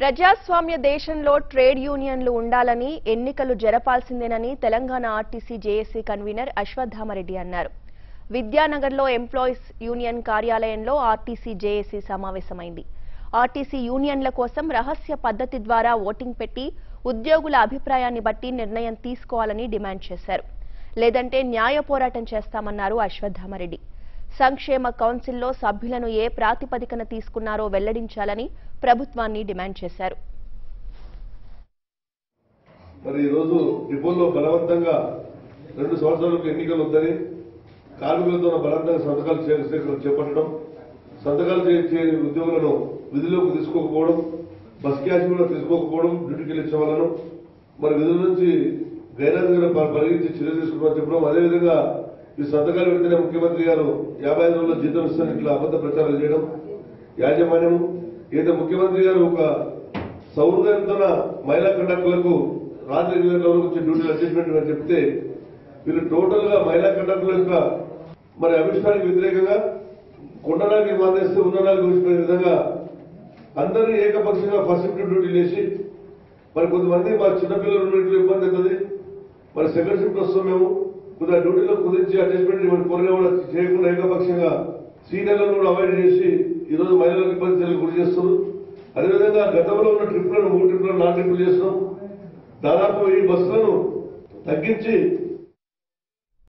ప్రజాస్వామ్య దేశంలో ట్రేడ్ యూనియన్లు ఉండాలని ఎన్నికలు జరపాల్సిందేనని Telangana RTC JAC convener Ashwathama Reddy అన్నారు విద్యానగర్లో ఎంప్లాయీస్ యూనియన్ కార్యాలయంలో ఆర్టీసీ జేఏసీ సమావేశమైంది ఆర్టీసీ యూనియన్ల కోసం రహస్య పద్ధతి ద్వారా ఓటింగ్ పెట్టి ఉద్యోగుల అభిప్రాయాన్ని బట్టి నిర్ణయం తీసుకోవాలని డిమాండ్ చేశారు లేదంటే న్యాయ పోరాటం చేస్తామన్నారు అశ్వత్థామరెడ్డి సంక్షేమ కౌన్సిల్లో సభ్యులను ఏ ప్రాతిపదికన తీసుకున్నారో వెల్లడించాలని ప్రభుత్వాన్ని డిమాండ్ చేశారు మరి ఈరోజు డిపోలో బలవంతంగా రెండు సంవత్సరాలకు ఎన్నికలు వద్దని కార్మికులతో బలవంతంగా సంతకాలు చేసే చేపట్టడం సంతకాలు చేసే ఉద్యోగులను విధుల్లోకి తీసుకోకపోవడం బస్ క్యాష్ కూడా తీసుకోకపోవడం డ్యూటీకి వెళ్ళించే వాళ్ళను మరి విధుల నుంచి గైరాజుగా పరిగెత్తి చర్య తీసుకుంటామని చెప్పడం అదేవిధంగా ఈ సంతకాలు పెడితేనే ముఖ్యమంత్రి గారు యాభై ఐదు రోజుల జీతం ఇస్తాను ఇట్లా అబద్ధ ప్రచారాలు చేయడం యాజమాన్యం ఏదో ముఖ్యమంత్రి గారు ఒక సౌహృదయంతో మహిళా కండక్టర్లకు రాత్రి ఎనిమిది గంటల వరకు వచ్చే డ్యూటీలు అడ్జస్ట్మెంట్ అని చెప్తే వీళ్ళు టోటల్ గా మహిళా కండక్టర్ల యొక్క మరి అభిష్టానికి వ్యతిరేకంగా కొండనాకి మానేస్తే ఉన్ననాకి ఊసిపోయే విధంగా అందరినీ ఏకపక్షంగా ఫస్ట్ షిఫ్ట్ డ్యూటీలు వేసి మరి కొంతమంది మా చిన్నపిల్లలు ఉన్నట్లు ఇబ్బంది అవుతుంది మరి సెకండ్ షిఫ్ట్ వస్తాం మేము కొద్దిగా డ్యూటీలో కుదించి అడ్జస్ట్మెంట్ మరి కోరిన కూడా చేయకుండా ఏకపక్షంగా సీనియర్లను కూడా అవాయిడ్ చేసి ఈ రోజు మహిళలకు ఇబ్బందులకు గురి చేస్తున్నారు అదేవిధంగా గతంలో ఉన్న ట్రిప్లను మూడు ట్రిప్లను నాలుగు ట్రిప్లు చేస్తున్నాం దాదాపు ఈ బస్సులను తగ్గించి